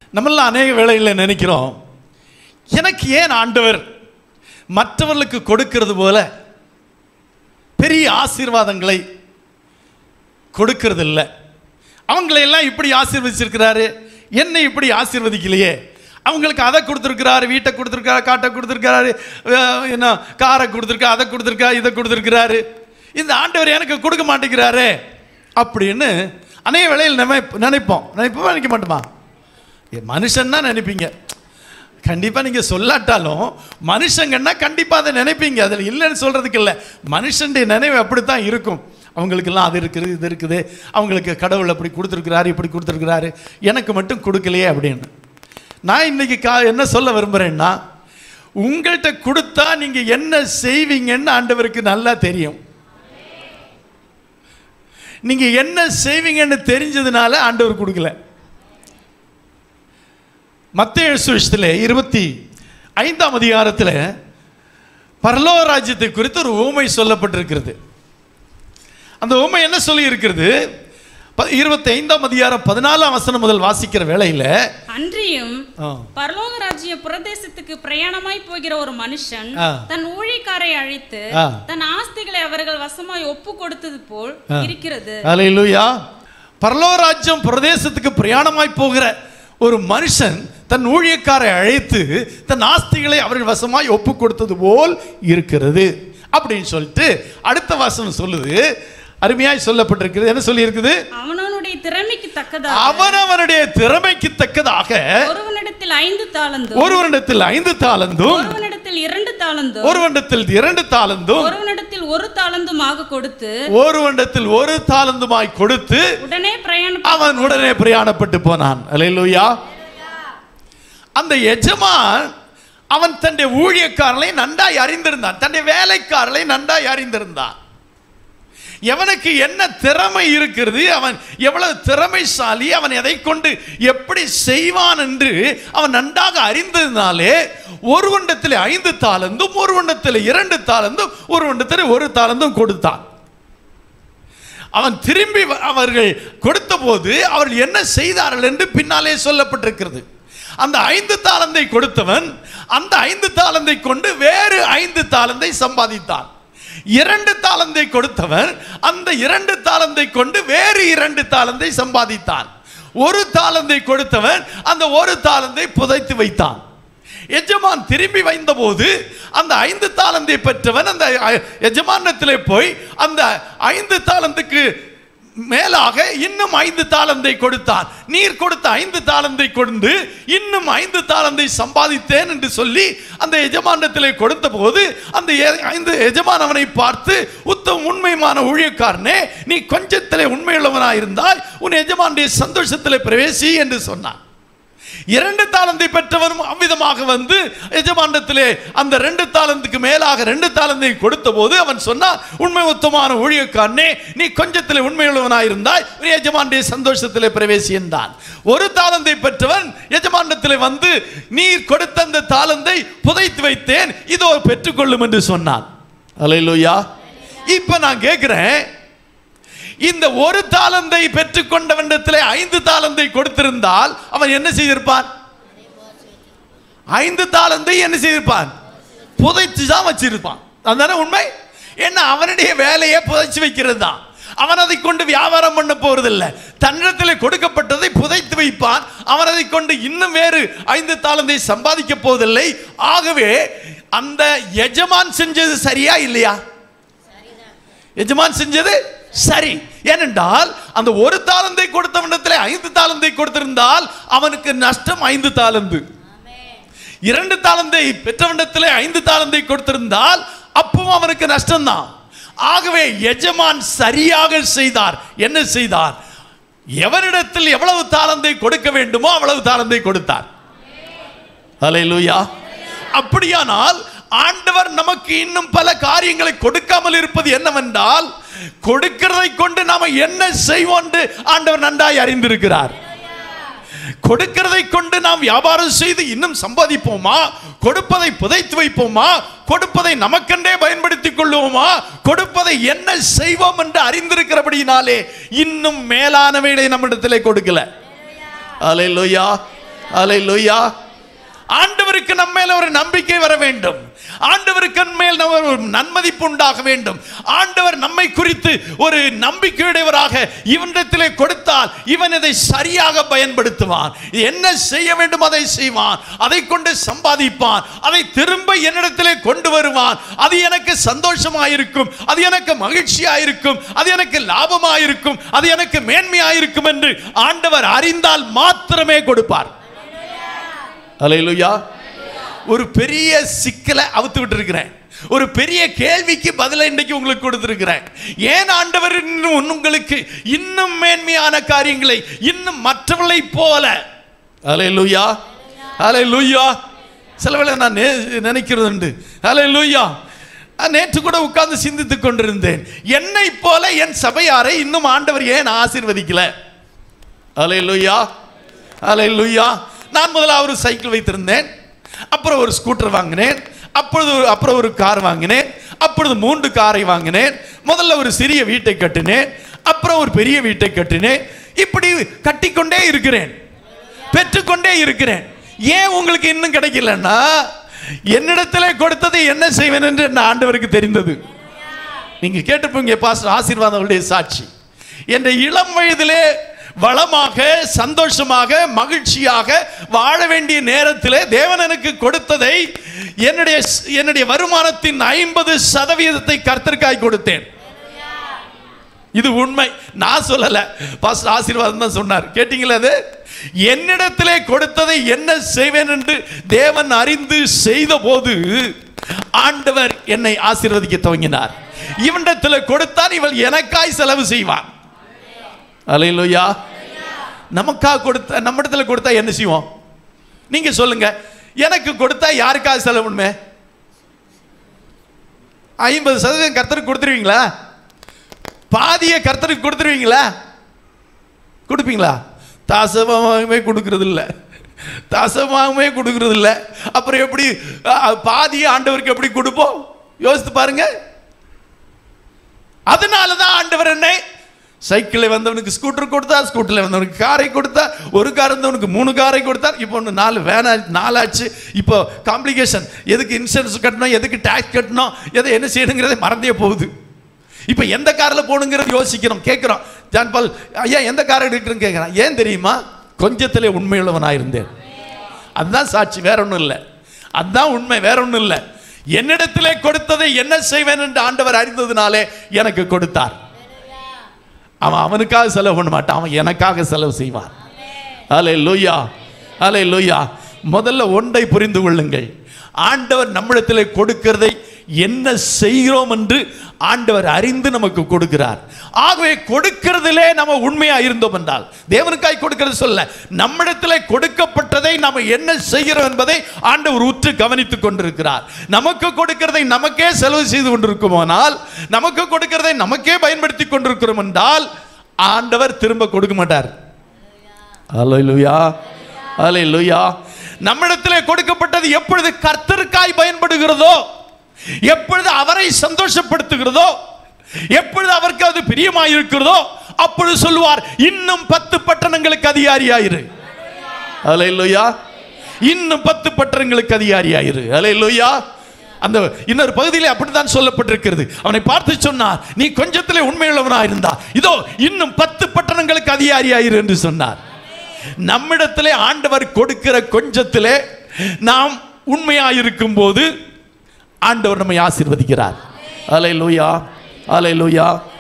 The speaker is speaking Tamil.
நம்மளாம் அநேக வேளைகளில் நினைக்கிறோம் எனக்கு ஏன் ஆண்டவர் மற்றவர்களுக்கு கொடுக்கிறது போல பெரிய ஆசீர்வாதங்களை கொடுக்கறது இல்லை அவங்களையெல்லாம் இப்படி ஆசீர்வதிச்சிருக்கிறாரு என்னை இப்படி ஆசீர்வதிக்கலையே அவங்களுக்கு அதை கொடுத்துருக்கிறாரு வீட்டை கொடுத்துருக்காரு காட்டை கொடுத்துருக்காரு அஹ் என்ன காரை கொடுத்துருக்கா அதை கொடுத்துருக்கா இதை கொடுத்துருக்கிறாரு இந்த ஆண்டவர் எனக்கு கொடுக்க மாட்டேங்கிறாரே அப்படின்னு அநேக வேளையில் நினை நினைப்போம் நினைப்போமா நினைக்க மாட்டோமா ஏ, மனுஷன்னா நினைப்பீங்க கண்டிப்பாக நீங்கள் சொல்லாட்டாலும் மனுஷங்கன்னா கண்டிப்பாக அதை நினைப்பீங்க அதில் இல்லைன்னு சொல்கிறதுக்கு இல்லை மனுஷனுடைய நினைவு அப்படித்தான் இருக்கும் அவங்களுக்கெல்லாம் அது இருக்குது இது இருக்குது அவங்களுக்கு கடவுள் அப்படி கொடுத்துருக்கிறாரு இப்படி கொடுத்துருக்கிறாரு எனக்கு மட்டும் கொடுக்கலையே அப்படின்னு நான் இன்னைக்கு கா என்ன சொல்ல விரும்புகிறேன்னா உங்கள்கிட்ட கொடுத்தா நீங்கள் என்ன செய்வீங்கன்னு ஆண்டவருக்கு நல்லா தெரியும் நீங்கள் என்ன செய்வீங்கன்னு தெரிஞ்சதுனால ஆண்டவர் கொடுக்கல மத்திய சுவிஷத்தில் இருபத்தி ஐந்தாம் அதிகாரத்தில் பரலோக ராஜ்யத்தை குறித்து ஒரு ஊமை சொல்லப்பட்டிருக்கிறது அந்த ஊமை என்ன சொல்லி இருக்கிறது இருபத்தி ஐந்தாம் அதிகாரம் பதினாலாம் வசனம் முதல் வாசிக்கிற வேளையில் அன்றியும் ஆ, பரலோக ராஜ்ய பிரதேசத்துக்கு பிரயாணமாய் போகிற ஒரு மனுஷன் ஆ. தன் ஊழியக்காரை அழைத்து ஆ. தன் ஆஸ்திகளை அவர்கள் வசமாய் ஒப்பு கொடுத்தது போல் இருக்கிறது அல்லேலூயா பரலோக ராஜ்யம் பிரதேசத்துக்கு பிரயாணமாய் போகிற ஒரு மனுஷன் தன் ஊழியக்காரை அழைத்து தன் ஆஸ்திகளை அவர்கள் வசமாய் ஒப்பு கொடுத்தது போல் இருக்கிறது அப்படின்னு சொல்லிட்டு அடுத்த வாசனம் சொல்லுது அருமையாய் சொல்லப்பட்டிருக்கிறது என்ன சொல்லி இருக்குது அவனவனுடைய திறமைக்கு தக்கதாக அவனவனுடைய திறமைக்கு தக்கதாக ஒருவனிடத்தில் ஐந்து தாளந்தும் ஒருவனிடத்தில் ஐந்து தாளந்தும் ஒருவனிடத்தில் இரண்டு தாளந்தும் ஒருவனிடத்தில் இரண்டு தாளந்தும் ஒருவனிடத்தில் ஒரு தாளந்துமாக கொடுத்து ஒருவனிடத்தில் ஒரு தாளந்துமாய் கொடுத்து உடனே பிரயாணம் அவன் உடனே பிரயாணப்பட்டு போனான் அல்லேலூயா அந்த எஜமான் அவன் தன்னுடைய ஊழியக்காரனை நன்றாய் அறிந்திருந்தான் தன்னுடைய வேலைக்காரனை நன்றாய் அறிந்திருந்தான் எவனுக்கு என்ன திறமை இருக்கிறது அவன் எவ்வளவு திறமைசாலி அவன் எதை கொண்டு எப்படி செய்வான் என்று அவன் நன்றாக அறிந்ததினாலே ஒரு வண்டத்தில் ஐந்து தாளந்தும் ஒரு வண்டத்தில் இரண்டு தாளந்தும் ஒரு வண்டத்தில் ஒரு தாளந்தும் கொடுத்தான் அவன் திரும்பி வ- அவர்கள் கொடுத்தபோது அவர்கள் என்ன செய்தார்கள் என்று பின்னாலே சொல்லப்பட்டிருக்கிறது அந்த ஐந்து தாளந்தை கொடுத்தவன் அந்த ஐந்து தாளந்தை கொண்டு வேறு ஐந்து தாளந்தை சம்பாதித்தான் இரண்டு தாளந்தை கொடுத்தவன் அந்த இரண்டு தாளந்தை கொண்டு வேறு இரண்டு தாளந்தை சம்பாதித்தான் ஒரு தாளந்தை கொடுத்தவன் அந்த ஒரு தாளந்தை புதைத்து வைத்தான் எஜமான் திரும்பி வந்தபோது அந்த ஐந்து தாளந்தை பெற்றவன் அந்த அ- எஜமானத்திலே போய் அந்த ஐந்து தாளந்துக்கு மேலாக இன்னும் ஐந்து தாளந்தை கொடுத்தான் நீர் கொடுத்த ஐந்து தாளந்தை கொண்டு இன்னும் ஐந்து தாளந்தை சம்பாதித்தேன் என்று சொல்லி அந்த எஜமானத்திலே கொடுத்த போது அந்த எ- ஐந்து எஜமான் அவனை பார்த்து உத்தம உண்மையான ஊழியக்காரனே நீ கொஞ்சத்திலே உண்மையுள்ளவனாயிருந்தாய் உன் எஜமானுடைய சந்தோஷத்திலே பிரவேசி என்று சொன்னான் இரண்டு தாளந்தை பெற்றவனும் அவ்விதமாக வந்து எஜமாண்டத்திலே அந்த ரெண்டு தாளந்துக்கு மேலாக ரெண்டு தாளந்தை கொடுத்த போது அவன் சொன்னான் உண்மை உத்தமான ஊழியக்காரனே நீ கொஞ்சத்திலே உண்மையுள்ளவனாயிருந்தாய் உன் எஜமானுடைய சந்தோஷத்திலே பிரவேசி என்றான் ஒரு தாளந்தை பெற்றவன் எஜமாண்டத்திலே வந்து நீர் கொடுத்த அந்த தாளந்தை புதைத்து வைத்தேன் இதோ பெற்றுக்கொள்ளும் என்று சொன்னான் அலையிலூயா இப்ப நான் கேட்கிறேன் இந்த ஒரு தாளந்தை பெற்றுக்கொண்டவனிடத்திலே ஐந்து தாளந்தை கொடுத்திருந்தால் அவன் என்ன செய்திருப்பான் ஐந்து தாளந்தை என்ன செய்திருப்பான் புதைச்சு தான் வச்சிருப்பான் அதுதானே உண்மை என்ன அவனுடைய வேலையை புதைச்சு வைக்கிறது தான் அவன் அதை கொண்டு வியாபாரம் பண்ண போறதில்லை தன்னிடத்தில் கொடுக்கப்பட்டதை புதைத்து வைப்பான் அவன் அதை கொண்டு இன்னும் வேறு ஐந்து தாளந்தை சம்பாதிக்க போவதில்லை ஆகவே அந்த எஜமான் செஞ்சது சரியா இல்லையா எஜமான் செஞ்சது சரி ஏனென்றால் அந்த ஒரு தாளந்தை கொடுத்தவனிடத்தில் ஐந்து தாளந்தை கொடுத்திருந்தால் அவனுக்கு நஷ்டம் ஐந்து தாளந்து இரண்டு தாளந்தை பெற்றவனிடத்தில் ஐந்து தாளந்தை கொடுத்திருந்தால் அப்பவும் அவனுக்கு நஷ்டம்தான் ஆகவே எஜமான் சரியாக செய்தார் என்ன செய்தார் எவரிடத்தில் எவ்வளவு தாளந்தை கொடுக்க வேண்டுமோ அவ்வளவு தாளந்தை கொடுத்தார் ஹalleluya அப்படியானால் ஆண்டவர் நமக்கு இன்னும் பல காரியங்களை கொடுக்காமல் இருப்பது என்னவென்றால் கொடுக்கிறதை கொண்டு நாம என்ன செய்வோம் என்று ஆண்டவர் நன்றாய் அறிந்திருக்கிறார் கொடுக்கிறதை கொண்டு நாம் வியாபாரம் செய்து இன்னும் சம்பாதிப்போமா கொடுப்பதை புதைத்து வைப்போமா கொடுப்பதை நமக்கென்றே பயன்படுத்திக் கொள்வோமா கொடுப்பதை என்ன செய்வோம் என்று அறிந்திருக்கிறபடியினாலே இன்னும் மேலானவைகளை நம்மிடத்திலே கொடுக்கல அல்லேலூயா அல்லேலூயா ஆண்டவருக்கு நம்ம மேல ஒரு நம்பிக்கை வர வேண்டும் ஆண்டவருக்கு நம்ம மேல் நம்ம ஒரு நன்மதிப்பு உண்டாக வேண்டும் ஆண்டவர் நம்மை குறித்து ஒரு நம்பிக்கையுடையவராக இவனிடத்திலே கொடுத்தால் இவன் இதை சரியாக பயன்படுத்துவான் என்ன செய்ய வேண்டும் அதை செய்வான் அதை கொண்டு சம்பாதிப்பான் அதை திரும்ப என்னிடத்திலே கொண்டு வருவான் அது எனக்கு சந்தோஷமாயிருக்கும் அது எனக்கு மகிழ்ச்சியாயிருக்கும் அது எனக்கு லாபமாயிருக்கும் அது எனக்கு மேன்மையாயிருக்கும் என்று ஆண்டவர் அறிந்தால் மாத்திரமே கொடுப்பார் அலையிலுயா ஒரு பெரிய சிக்கலை அவுத்து விட்டுருக்கிறேன் ஒரு பெரிய கேள்விக்கு பதிலை இன்றைக்கு உங்களுக்கு கொடுத்திருக்கிறேன் ஏன் ஆண்டவர் இன்னும் உங்களுக்கு இன்னும் மேன்மையான காரியங்களை இன்னும் மற்றவர்களை போல அலையிலுயா அலையிலுயா சில வேளை நான் நே- நினைக்கிறது உண்டு அலையிலுயா நேற்று கூட உட்கார்ந்து சிந்தித்துக் கொண்டிருந்தேன் என்னை போல என் சபையாரை இன்னும் ஆண்டவர் ஏன் ஆசீர்வதிக்கல அலையிலுயா அலையிலுயா நான் முதல்ல ஒரு சைக்கிள் வைத்திருந்தேன் அப்புறம் ஒரு ஸ்கூட்டர் வாங்கினேன் அப்பொழுது ஒரு- அப்புறம் ஒரு கார் வாங்கினேன் அப்பொழுது மூன்று காரை வாங்கினேன் முதல்ல ஒரு சிறிய வீட்டை கட்டினேன் அப்புறம் ஒரு பெரிய வீட்டை கட்டினேன் இப்படி கட்டிக்கொண்டே இருக்கிறேன் பெற்றுக்கொண்டே இருக்கிறேன் ஏன் உங்களுக்கு இன்னும் கிடைக்கலன்னா என்னிடத்திலே கொடுத்ததை என்ன செய்வேன் என்று என் ஆண்டவருக்கு தெரிந்தது நீங்க கேட்டுப்பீங்க பாஸ்டர் ஆசீர்வாதங்களுடைய சாட்சி என்ற இளம் வயதிலே வளமாக சந்தோஷமாக மகிழ்ச்சியாக வாழ வேண்டிய நேரத்திலே தேவன் எனக்கு கொடுத்ததை என்னுடைய என்னுடைய வருமானத்தின் ஐம்பது சதவீதத்தை கர்த்தருக்காய் கொடுத்தேன் இது உண்மை நான் சொல்லல பாஸ்டர் ஆசீர்வாதம் தான் சொன்னார் கேட்டீங்களா அது என்னிடத்திலே கொடுத்ததை என்ன செய்வேன் என்று தேவன் அறிந்து செய்த போது ஆண்டவர் என்னை ஆசீர்வதிக்க துவங்கினார் இவனிடத்தில் கொடுத்தால் இவள் எனக்காய் செலவு செய்வான் அலையிலோயா நமக்காக கொடுத்த நம்ம இடத்துல கொடுத்தா என்ன செய்வோம் நீங்க சொல்லுங்க எனக்கு கொடுத்தா யாருக்காக செலவு பண்ணுமே ஐம்பது சதவீதம் கர்த்தருக்கு கொடுத்துருவீங்களா பாதியை கர்த்தருக்கு கொடுத்துருவீங்களா கொடுப்பீங்களா தாசமாகவே கொடுக்கறது இல்ல தாசமாகவே கொடுக்கறது இல்ல அப்புறம் எப்படி அஹ், பாதியை ஆண்டவருக்கு எப்படி கொடுப்போம் யோசித்து பாருங்க அதனால தான் ஆண்டவர் என்னை சைக்கிளில் வந்தவனுக்கு ஸ்கூட்டர் கொடுத்தார் ஸ்கூட்டரில் வந்தவனுக்கு காரை கொடுத்தார் ஒரு கார் இருந்தவனுக்கு மூணு காரை கொடுத்தார் இப்போ ஒன்று நாலு வேனா நாலாச்சு இப்போ காம்ப்ளிகேஷன் எதுக்கு இன்சூரன்ஸ் கட்டணும் எதுக்கு டேக்ஸ் கட்டணும் எதை என்ன செய்யணுங்கிறதே மறந்தே போகுது இப்போ எந்த காரில் போகணுங்கிறது யோசிக்கிறோம் கேட்குறோம் ஜான் பால் ஐயா எந்த கார் எடுக்கிறேன்னு கேட்குறான் ஏன் தெரியுமா கொஞ்சத்திலே உண்மையுள்ளவனாக இருந்தேன் அதுதான் சாட்சி வேற ஒன்றும் இல்லை அதுதான் உண்மை வேற ஒன்றும் இல்லை என்னிடத்திலே கொடுத்ததை என்ன செய்வேன் என்று ஆண்டவர் அறிந்ததுனாலே எனக்கு கொடுத்தார் அவன் அவனுக்காக செலவு பண்ண மாட்டான் அவன் எனக்காக செலவு செய்வான் அலை லூயா அலை லூயா முதல்ல ஒன்றை புரிந்து கொள்ளுங்கள் ஆண்டவர் நம்மிடத்திலே கொடுக்கிறதை என்ன செய்கிறோம் என்று ஆண்டவர் அறிந்து நமக்கு கொடுக்கிறார் ஆகவே கொடுக்கிறதிலே நம்ம உண்மையா இருந்தோம் என்றால் தேவனுக்காய் கொடுக்கிறது சொல்ல நம்மிடத்திலே கொடுக்கப்பட்டதை நம்ம என்ன செய்கிறோம் என்பதை ஆண்டவர் உற்று கவனித்துக் கொண்டிருக்கிறார் நமக்கு கொடுக்கிறதை நமக்கே செலவு செய்து கொண்டிருக்குமானால் நமக்கு கொடுக்கிறதை நமக்கே பயன்படுத்தி கொண்டிருக்கிறோம் என்றால் ஆண்டவர் திரும்ப கொடுக்க மாட்டார் அல்லேலூயா அல்லேலூயா நம்மிடத்திலே கொடுக்கப்பட்டது எப்பொழுது கர்த்தருக்காய் பயன்படுகிறதோ எப்பொழுது அவரை சந்தோஷப்படுத்துகிறதோ எப்பொழுது அவருக்கு அது பிரியமாய் இருக்கிறதோ அப்பொழுது சொல்லுவார் இன்னும் பத்து பட்டணங்களுக்கு அதிகாரியாயிரு அல்லேலூயா இன்னும் பத்து பட்டணங்களுக்கு அதிகாரியாயிரு அல்லேலூயா அந்த இன்னொரு பகுதியிலே அப்படித்தான் சொல்லப்பட்டிருக்கிறது அவனை பார்த்து சொன்னார் நீ கொஞ்சத்திலே உண்மையுள்ளவனா இருந்தா இதோ இன்னும் பத்து பட்டணங்களுக்கு அதிகாரியாயிரு என்று சொன்னார் நம்மிடத்திலே ஆண்டவர் கொடுக்கிற கொஞ்சத்திலே நாம் உண்மையாயிருக்கும் போது ஆண்டவர் நம்மை ஆசீர்வதிக்கிறார் அலை லூயா அலை லூயா